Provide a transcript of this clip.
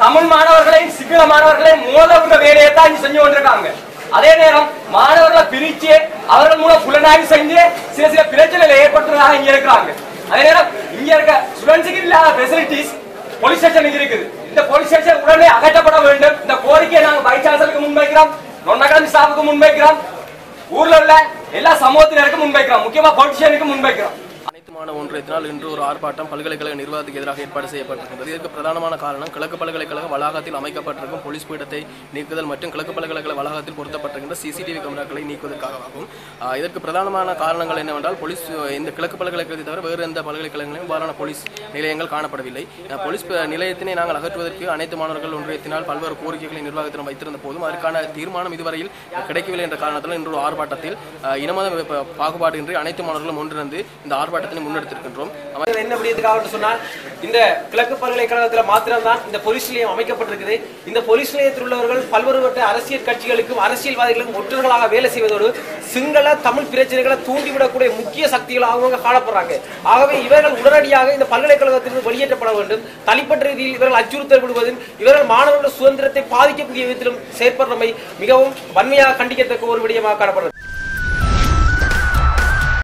தமிழ் மாணவர்களையும் சிங்கள மாணவர்களையும் மோதவுற வேலையை தான் இங்க செஞ்சு கொண்டிருக்காங்க அதே நேரம் மாணவர்களை பிரிச்சு அவர்கள் மூலம் புலனாய்வு செஞ்சு சில சில பிரச்சனைகளை ஏற்படுத்துறதாக இங்க இருக்கிறாங்க அதே நேரம் இங்க இருக்க ஸ்டூடெண்ட்ஸுக்கு இல்லாத ஃபெசிலிட்டிஸ் போலீஸ் ஸ்டேஷன் இருக்குது இந்த போலீஸ் ஸ்டேஷன் உடனே அகற்றப்பட வேண்டும் இந்த கோரிக்கையை நாங்க வைஸ் சான்சலருக்கு முன்வைக்கிறோம் நொன்னகரம் ஸ்டாஃபுக்கு முன்வைக்கிறோம் ஊர்ல உள்ள எல்லா சமூகத்தினருக்கும் முன்வைக்கிறோம் முக்கியமா பொலிட்டிஷியனுக்கு முன்வைக்கிறோம் அனைத்து மாணவ ஒன்றியத்தினால் இன்று ஒரு ஆர்ப்பாட்டம் பல்கலைக்கழக நிர்வாகத்துக்கு எதிராக ஏற்பாடு செய்யப்பட்டிருக்கிறது இதற்கு பிரதானமான காரணம் கிழக்கு பல்கலைக்கழக வளாகத்தில் அமைக்கப்பட்டிருக்கும் போலீஸ் பீடத்தை நீக்குதல் மற்றும் கிழக்கு பல்கலைக்கழக வளாகத்தில் பொருத்தப்பட்டிருக்கின்ற சிசிடிவி கேமராக்களை நீக்குவதற்காகவும் ஆஹ், இதற்கு பிரதானமான காரணங்கள் என்னவென்றால் போலீஸ் இந்த கிழக்கு பல்கலைக்கழகத்தை தவிர வேறு எந்த பல்கலைக்கழகங்களிலும் இவ்வாறான போலீஸ் நிலையங்கள் காணப்படவில்லை ஆஹ், போலீஸ் ப- நிலையத்தினை நாங்கள் அகற்றுவதற்கு அனைத்து மாணவர்கள் ஒன்றியத்தினால் பல்வேறு கோரிக்கைகளை நிர்வாகத்திடம் வைத்திருந்த போதும் அதற்கான தீர்மானம் இதுவரையில் கிடைக்கவில்லை என்ற காரணத்தால் இன்று ஒரு ஆர்ப்பாட்டத்தில் ஆஹ், இனமத ப- பாகுபாடின்றி அனைத்து மாணவர்களும் ஒன்றிணைந்து இந்த ஆர்ப்பாட்டத்தினை முன்னெடுத்திருக்கின்றோம் அமை- இது என்ன அப்படின்றதுக்காக சொன்னால் இந்த கிழக்கு பல்கலைக்கழகத்தில் மாத்திரம்தான் இந்த போலீஸ் நிலையம் அமைக்கப்பட்டிருக்குது இந்த போலீஸ் நிலையத்தில் உள்ளவர்கள் பல்வேறுபட்ட அரசியல் கட்சிகளுக்கும் அரசியல்வாதிகளுக்கும் ஒற்றர்களாக வேலை செய்வதோடு சிங்கள தமிழ் பிரச்சனைகளை தூண்டிவிடக்கூடிய முக்கிய சக்திகளாகவும் காணப்படுறாங்க ஆகவே இவர்கள் உடனடியாக இந்த பல்கலைக்கழகத்திலிருந்து வெளியேற்றப்பட வேண்டும் தனிப்பட்ட ரீதியில் இவர்கள் அச்சுறுத்தல் விடுவதும் இவர்கள் மாணவர்கள் சுதந்திரத்தை பாதிக்கக்கூடிய விதத்திலும் செயற்படுறமை மிகவும் வன்மையாக கண்டிக்கத்தக்க ஒரு விடயமாக காணப்படுறது